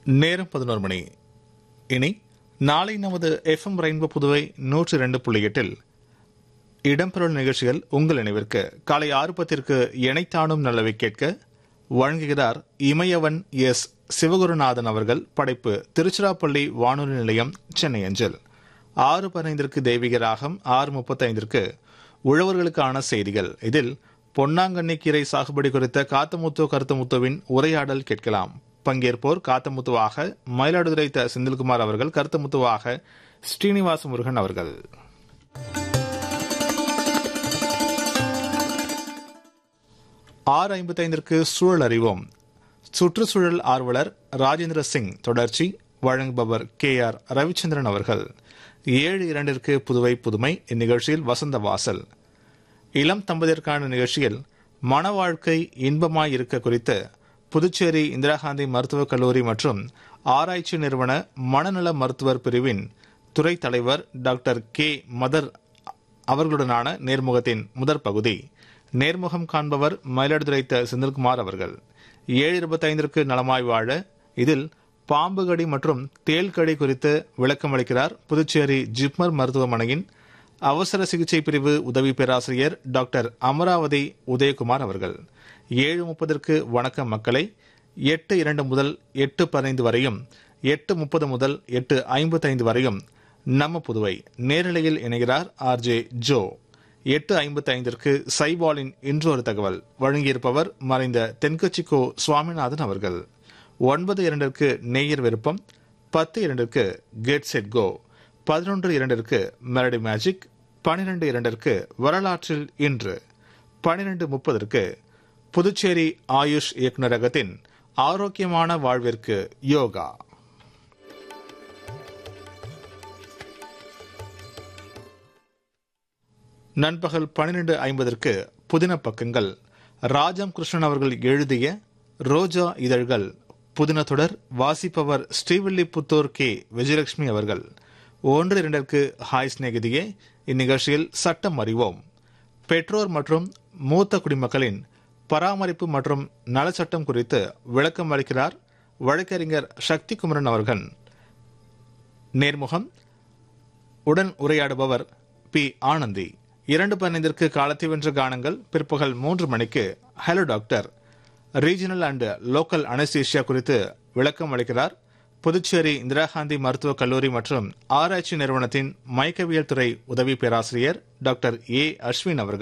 நேரம் பதினோரு மணி இனி நாளை நமது எஃப்எம் ரெயின்போ புதுவை நூற்றி ரெண்டு புள்ளி எட்டில் இடம்பெறும் நிகழ்ச்சிகள் உங்கள் நினைவிற்கு காலை ஆறு பத்திற்கு இணைத்தானும் நல்லவை கேட்க வழங்குகிறார் இமயவன் எஸ் சிவகுருநாதன் அவர்கள் படைப்பு திருச்சிராப்பள்ளி வானொலி நிலையம் சென்னை அஞ்சல் ஆறு பதினைந்திற்கு தெய்வீக ராகம் ஆறு முப்பத்தைந்திற்கு உழவர்களுக்கான செய்திகள் இதில் பொன்னாங்கண்ணி கீரை சாகுபடி குறித்த காத்தமுத்து கருத்தமுத்துவின் உரையாடல் கேட்கலாம் பங்கேற்போர் காத்தமுத்துவாக மயிலாடுதுறை த செந்தில்குமார் அவர்கள் கருத்தமுத்துவாக ஸ்ரீனிவாச முருகன் அவர்கள் ஆறு ஐம்பத்தைந்திற்கு சூழல் அறிவோம் சுற்றுச்சூழல் ஆர்வலர் ராஜேந்திர சிங் தொடர்ச்சி வழங்குபவர் கே ஆர் ரவிச்சந்திரன் அவர்கள் ஏழு இரண்டிற்கு புதுவை புதுமை இந்நிகழ்ச்சியில் வசந்த வாசல் இளம் தம்பதியருக்கான நிகழ்ச்சியில் மன வாழ்க்கை இன்பமாய் இருக்க குறித்து புதுச்சேரி இந்திரா காந்தி மருத்துவக் கல்லூரி மற்றும் ஆராய்ச்சி நிறுவன மனநல மருத்துவர் பிரிவின் துறை தலைவர் டாக்டர் கே மதர் அவர்களுடனான நேர்முகத்தின் முதற் பகுதி நேர்முகம் காண்பவர் மயிலாடுதுறை த செந்தில்குமார் அவர்கள் ஏழு இருபத்தைந்திற்கு நலமாய் வாழ இதில் பாம்பு கடி மற்றும் தேல் கடி குறித்து விளக்கமளிக்கிறார் புதுச்சேரி ஜிப்மர் மருத்துவமனையின் அவசர சிகிச்சை பிரிவு உதவி பேராசிரியர் டாக்டர் அமராவதி உதயகுமார் அவர்கள் ஏழு முப்பதற்கு வணக்கம் மக்களை எட்டு இரண்டு முதல் எட்டு பதினைந்து வரையும் எட்டு முப்பது முதல் எட்டு ஐம்பத்தைந்து வரையும் நம்ம புதுவை நேரலையில் இணைகிறார் ஆர்ஜே ஜோ எட்டு ஐம்பத்தி ஐந்திற்கு சைபாலின் இன்றொரு தகவல் வழங்கியிருப்பவர் மறைந்த தென்கட்சிக்கோ சுவாமிநாதன் அவர்கள் ஒன்பது இரண்டிற்கு நேயர் விருப்பம் பத்து இரண்டிற்கு கெட் செட் கோ பதினொன்று இரண்டிற்கு மெலடி மேஜிக் பனிரெண்டு இரண்டிற்கு வரலாற்றில் இன்று பனிரெண்டு முப்பதற்கு புதுச்சேரி ஆயுஷ் இயக்குநரகத்தின் ஆரோக்கியமான வாழ்விற்கு யோகா நண்பகல் பன்னிரண்டு ஐம்பதற்கு புதின பக்கங்கள் ராஜம் கிருஷ்ணன் அவர்கள் எழுதிய ரோஜா இதழ்கள் புதின தொடர் வாசிப்பவர் ஸ்ரீவில்லிபுத்தூர் கே விஜயலட்சுமி அவர்கள் ஒன்று இரண்டிற்கு ஹாய் சிநேகிதியே இந்நிகழ்ச்சியில் சட்டம் அறிவோம் பெற்றோர் மற்றும் மூத்த குடிமக்களின் பராமரிப்பு மற்றும் நலச்சட்டம் குறித்து விளக்கம் அளிக்கிறார் வழக்கறிஞர் சக்தி குமரன் அவர்கள் நேர்முகம் உடன் உரையாடுபவர் பி ஆனந்தி இரண்டு பதினைந்திற்கு காலத்தை வென்ற கானங்கள் பிற்பகல் மூன்று மணிக்கு hello doctor regional and local anaesthesia குறித்து விளக்கம் அளிக்கிறார் புதுச்சேரி இந்திரா காந்தி மருத்துவக் கல்லூரி மற்றும் ஆராய்ச்சி நிறுவனத்தின் மயக்கவியல் துறை உதவி பேராசிரியர் டாக்டர் ஏ அஸ்வின் அவர்கள்